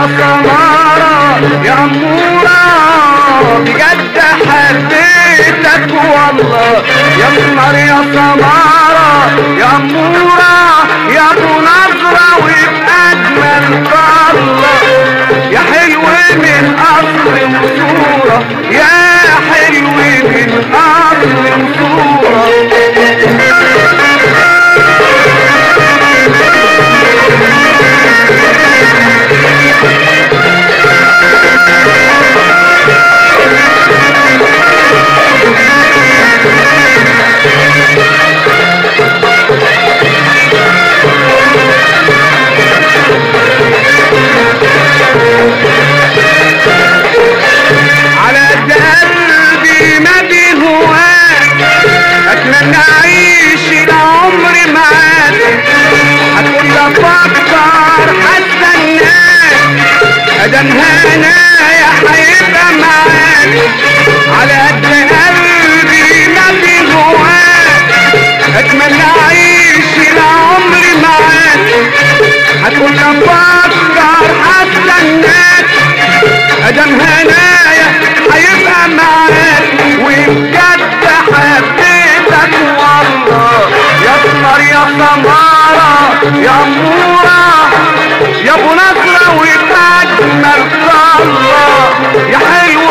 سمارة يا أمورة بجد حبيتك والله يا قمر يا سمارة يا أمورة يا أبو نظرة وبأجمل طلة يا حلو من أصل وصورة يا حلو من أصل وصورة على قلبي ما بيهواك اتمنى اعيش العمر معاك هتقول لي افكر هستناك ادم هنايا هيبقى معاك على قد قلبي ما بيهواك اتمنى اعيش العمر معاك هتقول لي افكر هستناك ادم هنايا هيبقى معاك وبجد حبيتك والله يا قمر يا سمارة يا أمورة يا أبو نصرة وبأجمل طلة يا حلو